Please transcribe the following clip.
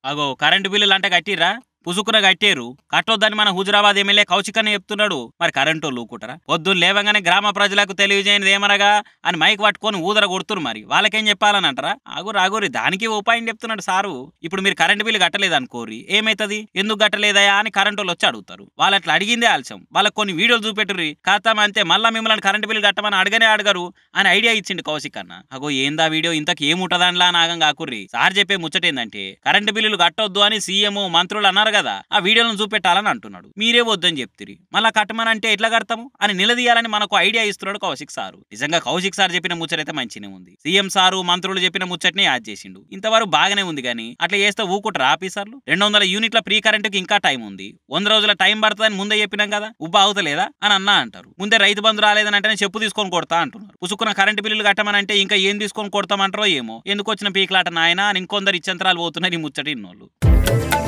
అగో కరెంటు బిల్లులు అంటే కట్టిర్రా పుసుకున కట్టారు కట్టొద్దని మన హుజురాబాద్ ఎమ్మెల్యే కౌశికన్న చెప్తున్నాడు మరి కరెంటు లూకుంటారా పొద్దున్న లేవగానే గ్రామ ప్రజలకు తెలియజేయనిది ఏమనగా అని మైక్ పట్టుకొని ఊదర కొడుతున్నారు మరి వాళ్ళకేం చెప్పాలని అంటారా ఆగురు ఆగురి దానికి ఉపాయం చెప్తున్నాడు సారు ఇప్పుడు మీరు కరెంటు బిల్లు కట్టలేదు అనుకోరి ఏమైతుంది ఎందుకు కట్టలేదయా అని కరెంటు వాళ్ళు వచ్చి అడుగుతారు వాళ్ళు అట్లా అడిగిందే ఆలస్యం వాళ్ళకి కొన్ని వీడియోలు చూపెట్టుర్రి ఖాతాం అంతే మళ్ళా మిమ్మల్ని కరెంటు బిల్లు కట్టమని అడగనే అడగరు అని ఐడియా ఇచ్చిండు కౌశిక్ అన్న అగో ఏందా వీడియో ఇంతకు ఏముంటదానిలా నాగం కాకుర్రి సార్ చెప్పే ముచ్చటేందంటే కరెంటు బిల్లులు కట్టొద్దు అని సీఎం మంత్రులు అన్నారు కదా ఆ వీడియోలను చూపెట్టాలని అంటున్నాడు మీరే వద్దని చెప్తిరి మళ్ళా కట్టమని అంటే ఎట్లా కడతాము అని నిలదీయాలని మనకు ఐడియా ఇస్తున్నాడు కౌశిక్ సారు నిజంగా కౌశిక్ సార్ చెప్పిన ముచ్చటైతే మంచినే ఉంది సీఎం సారు మంత్రులు చెప్పిన ముచ్చట్ని యాడ్ చేసిండు ఇంతవరకు బాగానే ఉంది కానీ అట్లా చేస్తే ఊకుంటారు ఆఫీసర్లు రెండు వందల యూనిట్ల ప్రీ కరెంటుకి ఇంకా టైం ఉంది వంద రోజుల టైం పడుతుందని ముందే చెప్పినాం కదా ఉబ్బ అవుతలేదా అని అన్నా అంటారు ముందే రైతు బంధు రాలేదని అంటేనే చెప్పు తీసుకొని కొడతా అంటున్నారు పుసుకున్న కరెంటు బిల్లులు కట్టమని అంటే ఇంకా ఏం తీసుకొని కొడతామంటారో ఏమో ఎందుకు వచ్చిన పీక్లాట నాయన అని ఇంకొందరు ఇచ్చంతరాలు పోతున్నారు ఈ ముచ్చటి ఇన్నోళ్ళు